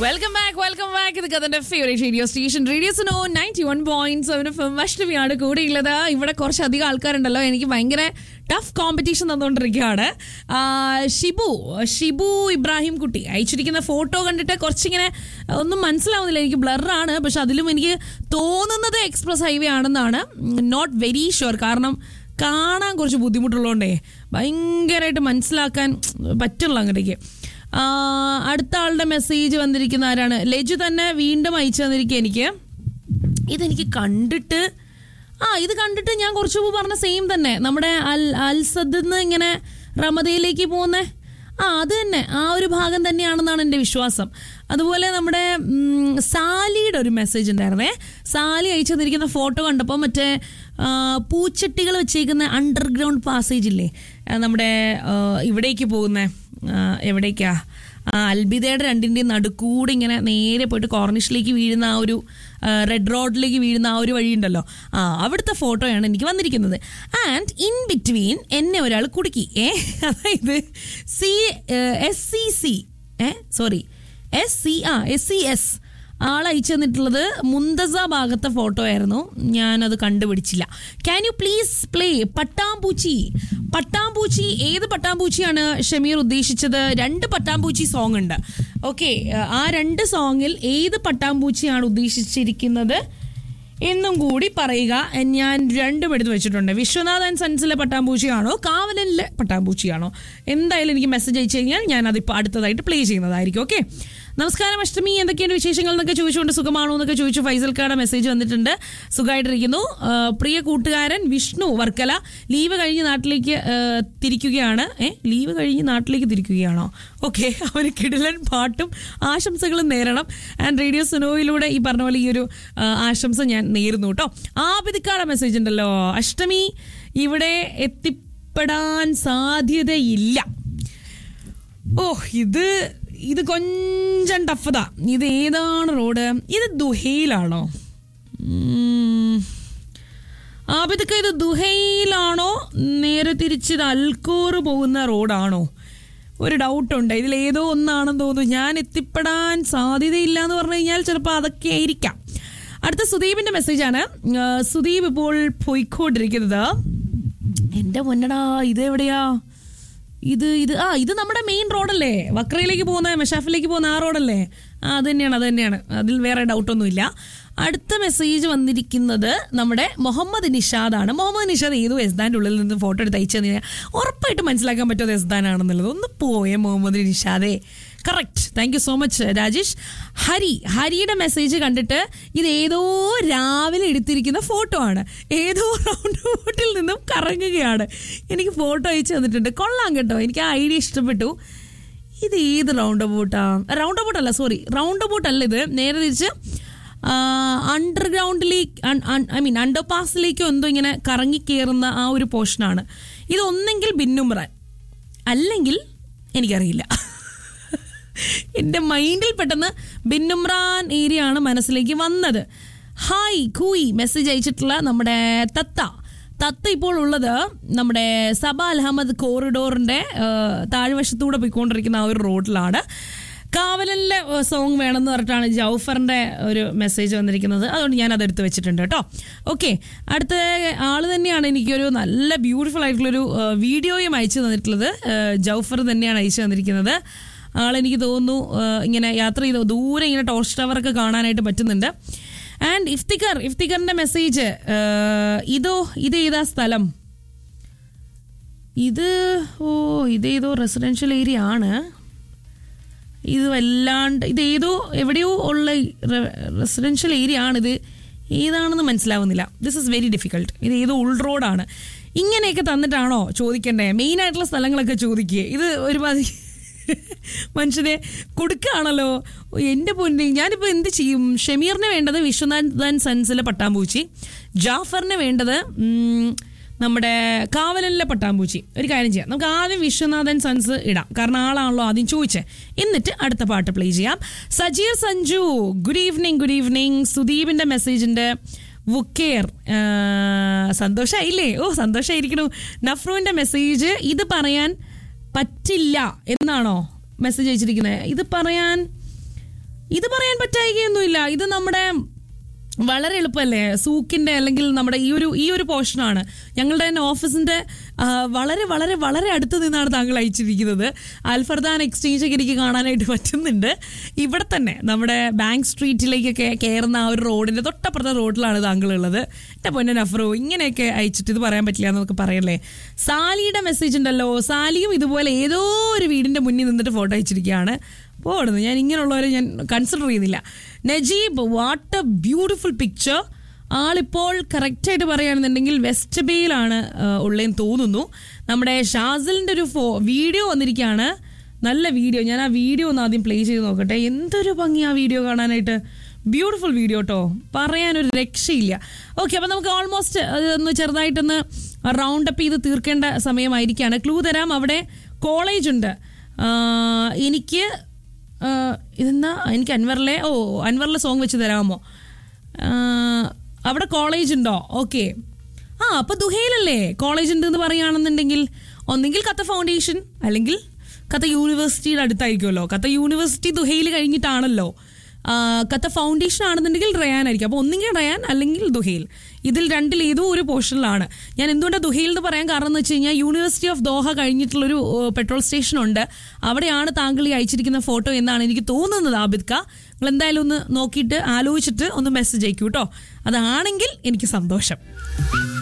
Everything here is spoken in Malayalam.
വെൽക്കം ബാക്ക് വെൽക്കം ബാക്ക് ഇത് കഥന്റെ favourite radio station radio Suno ninety one point seven F M അഷ്ടമിയാണ് കൂടെയുള്ളത് ഇവിടെ കുറച്ചധികം ആൾക്കാരുണ്ടല്ലോ എനിക്ക് ഭയങ്കര ടഫ് കോമ്പറ്റീഷൻ തന്നുകൊണ്ടിരിക്കുകയാണ് ആ, ഷിബു ഷിബു ഇബ്രാഹിം കുട്ടി അയച്ചിരിക്കുന്ന ഫോട്ടോ കണ്ടിട്ട് കുറച്ചിങ്ങനെ ഒന്നും മനസ്സിലാവുന്നില്ല എനിക്ക് ബ്ലറാണ് പക്ഷെ അതിലും എനിക്ക് തോന്നുന്നത് എക്സ്പ്രസ് ഹൈവേ ആണെന്നാണ് നോട്ട് വെരി ഷുവർ കാരണം കാണാൻ കുറച്ച് ബുദ്ധിമുട്ടുള്ളതുകൊണ്ടേ ഭയങ്കരമായിട്ട് മനസ്സിലാക്കാൻ പറ്റുള്ള അങ്ങോട്ടേക്ക് ആ, അടുത്ത ആളുടെ മെസ്സേജ് വന്നിരിക്കുന്ന ആരാണ് ലജു തന്നെ വീണ്ടും അയച്ചു തന്നിരിക്കുക എനിക്ക് ഇതെനിക്ക് കണ്ടിട്ട് ആ ഇത് കണ്ടിട്ട് ഞാൻ കുറച്ച് മുമ്പ് പറഞ്ഞ സെയിം തന്നെ നമ്മുടെ അൽ അൽസദ് ഇങ്ങനെ റമദയിലേക്ക് പോകുന്ന ആ അത് തന്നെ ആ ഒരു ഭാഗം തന്നെയാണെന്നാണ് എൻ്റെ വിശ്വാസം അതുപോലെ നമ്മുടെ ഉം, സാലിയുടെ ഒരു മെസ്സേജ് ഉണ്ടായിരുന്നേ സാലി അയച്ചു തന്നിരിക്കുന്ന ഫോട്ടോ കണ്ടപ്പോൾ മറ്റേ ആ, പൂച്ചട്ടികൾ വെച്ചേക്കുന്ന അണ്ടർഗ്രൗണ്ട് പാസേജ് ഇല്ലേ ആ, നമ്മുടെ ആ, ഇവിടേക്ക് പോകുന്ന എവിടേക്കാ ആ അൽബിദയുടെ രണ്ടിൻ്റെയും നടുക്കൂടെ ഇങ്ങനെ നേരെ പോയിട്ട് കോർണിഷിലേക്ക് വീഴുന്ന ആ ഒരു റെഡ് റോഡിലേക്ക് വീഴുന്ന ആ ഒരു വഴിയുണ്ടല്ലോ ആ അവിടുത്തെ ഫോട്ടോയാണ് എനിക്ക് വന്നിരിക്കുന്നത് ആൻഡ് ഇൻ ബിറ്റ്വീൻ എന്നെ ഒരാൾ കുടുക്കി ഏ അതായത് C S C C A sorry S C ആ എസ് സി എസ് ആൾ അയച്ചു തന്നിട്ടുള്ളത് മുന്തസ ഭാഗത്തെ ഫോട്ടോ ആയിരുന്നു ഞാനത് കണ്ടുപിടിച്ചില്ല ക്യാൻ യു പ്ലീസ് പ്ലേ പട്ടാമ്പൂച്ചി പട്ടാമ്പൂച്ചി ഏത് പട്ടാമ്പൂച്ചിയാണ് ഷമീർ ഉദ്ദേശിച്ചത് രണ്ട് പട്ടാമ്പൂച്ചി സോങ് ഉണ്ട് ഓക്കെ ആ രണ്ട് സോങ്ങിൽ ഏത് പട്ടാമ്പൂച്ചിയാണ് ഉദ്ദേശിച്ചിരിക്കുന്നത് എന്നും കൂടി പറയുക ഞാൻ രണ്ടും എടുത്ത് വെച്ചിട്ടുണ്ട് വിശ്വനാഥ് ആൻഡ് സൺസിലെ പട്ടാമ്പൂച്ചിയാണോ കാവലനിലെ പട്ടാമ്പൂച്ചിയാണോ എന്തായാലും എനിക്ക് മെസ്സേജ് അയച്ചു കഴിഞ്ഞാൽ ഞാൻ അതിപ്പോൾ അടുത്തതായിട്ട് പ്ലേ ചെയ്യുന്നതായിരിക്കും ഓക്കെ നമസ്കാരം അഷ്ടമി എന്തൊക്കെയാണ് വിശേഷങ്ങൾ എന്നൊക്കെ ചോദിച്ചുകൊണ്ട് സുഖമാണോ എന്നൊക്കെ ചോദിച്ചു ഫൈസൽക്കാരുടെ മെസ്സേജ് വന്നിട്ടുണ്ട് സുഖമായിട്ടിരിക്കുന്നു ആ, പ്രിയ കൂട്ടുകാരൻ വിഷ്ണു വർക്കല ലീവ് കഴിഞ്ഞ് നാട്ടിലേക്ക് ആ, തിരിക്കുകയാണ് ഏ ലീവ് കഴിഞ്ഞ് നാട്ടിലേക്ക് തിരിക്കുകയാണോ ഓക്കെ അവന് കിടിലൻ പാട്ടും ആശംസകളും നേരണം ആൻഡ് റേഡിയോ സുനോയിലൂടെ ഈ പറഞ്ഞ പോലെ ഈ ഒരു ആ, ആശംസ ഞാൻ നേരുന്നു കേട്ടോ ആബിദിക്കാടെ മെസ്സേജ് ഉണ്ടല്ലോ അഷ്ടമി ഇവിടെ എത്തിപ്പെടാൻ സാധ്യതയില്ല ഓ ഇത് ഇത് കൊഞ്ചം ടഫതാ ഇത് ഏതാണ് റോഡ് ഇത് ദുഹയിലാണോ ഉം. ആബിദക്ക ഇത് ദുഹയിലാണോ നേരെ തിരിച്ച് ഇത് അൽക്കോറ് പോകുന്ന റോഡാണോ ഒരു ഡൗട്ടുണ്ട് ഇതിൽ ഏതോ ഒന്നാണെന്ന് തോന്നുന്നു ഞാൻ എത്തിപ്പെടാൻ സാധ്യതയില്ല എന്ന് പറഞ്ഞു കഴിഞ്ഞാൽ ചിലപ്പോൾ അതൊക്കെ ആയിരിക്കാം അടുത്ത സുദീപിന്റെ മെസ്സേജാണ് ആ, സുദീപ് ഇപ്പോൾ പോയിക്കൊണ്ടിരിക്കുന്നത് എന്റെ പൊന്നടാ ഇത് എവിടെയാ ഇത് ഇത് ആ ഇത് നമ്മുടെ മെയിൻ റോഡല്ലേ വക്രയിലേക്ക് പോകുന്ന മെഷാഫിലേക്ക് പോകുന്ന ആ റോഡല്ലേ ആ അത് തന്നെയാണ് അത് തന്നെയാണ് അതിൽ വേറെ ഡൗട്ടൊന്നുമില്ല അടുത്ത മെസ്സേജ് വന്നിരിക്കുന്നത് നമ്മുടെ മുഹമ്മദ് നിഷാദാണ് മുഹമ്മദ് നിഷാദ് ഏതോ എസ്ദാൻ്റെ ഉള്ളിൽ നിന്ന് ഫോട്ടോ എടുത്ത് അയച്ചു തന്നെ ഉറപ്പായിട്ട് മനസ്സിലാക്കാൻ പറ്റുമോ എസ്ദാൻ ആണെന്നുള്ളത് ഒന്ന് പോയേ മുഹമ്മദ് നിഷാദേ correct thank you so much Rajesh Hari ഹരിയുടെ മെസ്സേജ് കണ്ടിട്ട് ഇത് ഏതോ രാവിലെ എടുത്തിരിക്കുന്ന ഫോട്ടോ ആണ് ഏതോ റൗണ്ട് ബോട്ടിൽ നിന്നും കറങ്ങുകയാണ് എനിക്ക് ഫോട്ടോ അയച്ചു തന്നിട്ടുണ്ട് കൊള്ളാം കേട്ടോ എനിക്ക് ആ ഐഡിയ ഇഷ്ടപ്പെട്ടു ഇത് ഏത് റൗണ്ട് ബോട്ടാ റൗണ്ട് ബോട്ട് അല്ല സോറി റൗണ്ട് ബോട്ട് അല്ല ഇത് നേരെ തിരിച്ച് അണ്ടർഗ്രൗണ്ടിലേക്ക് ഐ മീൻ അണ്ടർ പാസിലേക്കോ എന്തോ ഇങ്ങനെ കറങ്ങി കയറുന്ന ആ ഒരു പോർഷനാണ് ഇത് ഒന്നെങ്കിൽ ബിന്നുമ്രാൻ അല്ലെങ്കിൽ എനിക്കറിയില്ല എൻ്റെ മൈൻഡിൽ പെട്ടെന്ന് ബിന്നുമ്രാൻ ഏരിയ ആണ് മനസ്സിലേക്ക് വന്നത് ഹായ് കൂയി മെസ്സേജ് അയച്ചിട്ടുള്ള നമ്മുടെ തത്ത തത്ത ഇപ്പോൾ ഉള്ളത് നമ്മുടെ സബ അൽഹമ്മദ് കോറിഡോറിൻ്റെ താഴ്വശത്തൂടെ പോയിക്കൊണ്ടിരിക്കുന്ന ആ ഒരു റോഡിലാണ് കാവലനിലെ സോങ് വേണമെന്ന് പറഞ്ഞിട്ടാണ് ജൗഫറിൻ്റെ ഒരു മെസ്സേജ് വന്നിരിക്കുന്നത് അതുകൊണ്ട് ഞാൻ അതെടുത്ത് വെച്ചിട്ടുണ്ട് കേട്ടോ ഓക്കെ അടുത്ത ആൾ തന്നെയാണ് എനിക്കൊരു നല്ല ബ്യൂട്ടിഫുൾ ആയിട്ടുള്ളൊരു ആ, വീഡിയോയും അയച്ചു തന്നിട്ടുള്ളത് ആ, ജൗഫർ തന്നെയാണ് അയച്ചു തന്നിരിക്കുന്നത് ആളെനിക്ക് തോന്നുന്നു ആ, ഇങ്ങനെ യാത്ര ചെയ്ത് ദൂരെ ഇങ്ങനെ ടോർച്ച് ടവറൊക്കെ കാണാനായിട്ട് പറ്റുന്നുണ്ട് ആൻഡ് ഇഫ്തിക്കർ ഇഫ്തിക്കറിൻ്റെ മെസ്സേജ് ഇതോ ഇത് ഏതാ സ്ഥലം ഇത് ഓ ഇതേതോ റെസിഡൻഷ്യൽ ഏരിയ ആണ് ഇത് വല്ലാണ്ട് ഇത് ഏതോ എവിടെയോ ഉള്ള റെസിഡൻഷ്യൽ ഏരിയ ആണിത് ഏതാണെന്ന് മനസ്സിലാവുന്നില്ല ദിസ് ഇസ് വെരി ഡിഫിക്കൾട്ട് ഇത് ഏതോ ഉൾ റോഡാണ് ഇങ്ങനെയൊക്കെ തന്നിട്ടാണോ ചോദിക്കണ്ടേ മെയിൻ ആയിട്ടുള്ള സ്ഥലങ്ങളൊക്കെ ചോദിക്കുക ഇത് ഒരുമാതിരി മനുഷ്യനെ കൊടുക്കുകയാണല്ലോ എൻ്റെ പൊന്നെ ഞാനിപ്പോൾ എന്ത് ചെയ്യും ഷമീറിന് വേണ്ടത് വിശ്വനാഥൻ സൻസിലെ പട്ടാമ്പൂച്ചി ജാഫറിന് വേണ്ടത് ഉം, നമ്മുടെ കാവലനിലെ പട്ടാമ്പൂച്ചി ഒരു കാര്യം ചെയ്യാം നമുക്ക് ആദ്യം വിശ്വനാഥൻ സൺസ് ഇടാം കാരണം ആളാണല്ലോ ആദ്യം ചോദിച്ചത് എന്നിട്ട് അടുത്ത പാട്ട് പ്ലേ ചെയ്യാം Sajeer Sanju good evening good evening സുദീപിന്റെ മെസ്സേജിന്റെ വുക്കേർ സന്തോഷമായില്ലേ ഓ സന്തോഷമായിരിക്കണു നഫ്രുവിന്റെ മെസ്സേജ് ഇത് പറയാൻ പറ്റില്ല എന്നാണോ മെസ്സേജ് അയച്ചിരിക്കുന്നത് ഇത് പറയാൻ ഇത് പറയാൻ പറ്റായികയൊന്നുമില്ല ഇത് നമ്മുടെ വളരെ എളുപ്പമല്ലേ സൂക്കിന്റെ അല്ലെങ്കിൽ നമ്മുടെ ഈ ഒരു ഈ ഒരു പോർഷനാണ് ഞങ്ങളുടെ തന്നെ ഓഫീസിന്റെ ആ, വളരെ വളരെ വളരെ അടുത്ത് നിന്നാണ് താങ്കൾ അയച്ചിരിക്കുന്നത് അൽഫർദാൻ എക്സ്ചേഞ്ച് ഒക്കെ എനിക്ക് കാണാനായിട്ട് പറ്റുന്നുണ്ട് ഇവിടെ തന്നെ നമ്മുടെ ബാങ്ക് സ്ട്രീറ്റിലേക്കൊക്കെ കയറുന്ന ആ ഒരു റോഡിന്റെ തൊട്ടപ്പുറത്തെ റോഡിലാണ് താങ്കൾ ഉള്ളത് എൻ്റെ പൊന്നെ നഫറോ ഇങ്ങനെയൊക്കെ അയച്ചിട്ട് ഇത് പറയാൻ പറ്റില്ല എന്നൊക്കെ പറയല്ലേ സാലിയുടെ മെസ്സേജ് ഉണ്ടല്ലോ സാലിയും ഇതുപോലെ ഏതോ ഒരു വീടിന്റെ മുന്നിൽ നിന്നിട്ട് ഫോട്ടോ അയച്ചിരിക്കുകയാണ് പോടുന്നു ഞാൻ ഇങ്ങനെയുള്ളവരെ ഞാൻ കൺസിഡർ ചെയ്യുന്നില്ല Najeeb what a beautiful picture ആളിപ്പോൾ കറക്റ്റായിട്ട് പറയുകയാണെന്നുണ്ടെങ്കിൽ വെസ്റ്റ് ബേയിലാണ് ഉള്ളതെന്ന് തോന്നുന്നു നമ്മുടെ ഷാസിലിൻ്റെ ഒരു ഫോ വീഡിയോ വന്നിരിക്കുകയാണ് നല്ല വീഡിയോ ഞാൻ ആ വീഡിയോ ഒന്ന് ആദ്യം പ്ലേ ചെയ്ത് നോക്കട്ടെ എന്തൊരു ഭംഗി ആ വീഡിയോ കാണാനായിട്ട് ബ്യൂട്ടിഫുൾ വീഡിയോ കേട്ടോ പറയാനൊരു രക്ഷയില്ല ഓക്കെ അപ്പം നമുക്ക് ഓൾമോസ്റ്റ് ഒന്ന് ചെറുതായിട്ടൊന്ന് റൗണ്ട് അപ്പ് ചെയ്ത് തീർക്കേണ്ട സമയമായിരിക്കുകയാണ് ക്ലൂ തരാം അവിടെ കോളേജ് ഉണ്ട് ആ, എനിക്ക് ആ, ഇതെന്താ എനിക്ക് അൻവറിലെ ഓ അൻവറിലെ സോങ് വെച്ച് തരാമോ ആ, അവിടെ കോളേജ് ഉണ്ടോ ഓക്കെ ആ അപ്പൊ ദുഹയിലല്ലേ കോളേജ് ഉണ്ട് എന്ന് പറയുകയാണെന്നുണ്ടെങ്കിൽ ഒന്നെങ്കിൽ കത്ത ഫൗണ്ടേഷൻ അല്ലെങ്കിൽ കത്ത യൂണിവേഴ്സിറ്റിയുടെ അടുത്തായിരിക്കുമല്ലോ കത്ത യൂണിവേഴ്സിറ്റി ദുഹയിൽ കഴിഞ്ഞിട്ടാണല്ലോ ആ, കത്ത ഫൗണ്ടേഷൻ ആണെന്നുണ്ടെങ്കിൽ റയാൻ ആയിരിക്കും അപ്പോൾ ഒന്നെങ്കിൽ റയാൻ അല്ലെങ്കിൽ ദുഹയിൽ ഇതിൽ രണ്ടിൽ ഏതോ ഒരു പോർഷനിലാണ് ഞാൻ എന്തുകൊണ്ടാണ് ദുഹയിൽ എന്ന് പറയാൻ കാരണം എന്ന് വെച്ച് കഴിഞ്ഞാൽ യൂണിവേഴ്സിറ്റി ഓഫ് ദോഹ കഴിഞ്ഞിട്ടുള്ളൊരു ഏഹ്, പെട്രോൾ സ്റ്റേഷൻ ഉണ്ട് അവിടെയാണ് താങ്കൾ ഈ അയച്ചിരിക്കുന്ന ഫോട്ടോ എന്നാണ് എനിക്ക് തോന്നുന്നത് ആബിദ്ക നിങ്ങൾ എന്തായാലും ഒന്ന് നോക്കിയിട്ട് ആലോചിച്ചിട്ട് ഒന്ന് മെസ്സേജ് അയക്കൂ കേട്ടോ അതാണെങ്കിൽ എനിക്ക് സന്തോഷം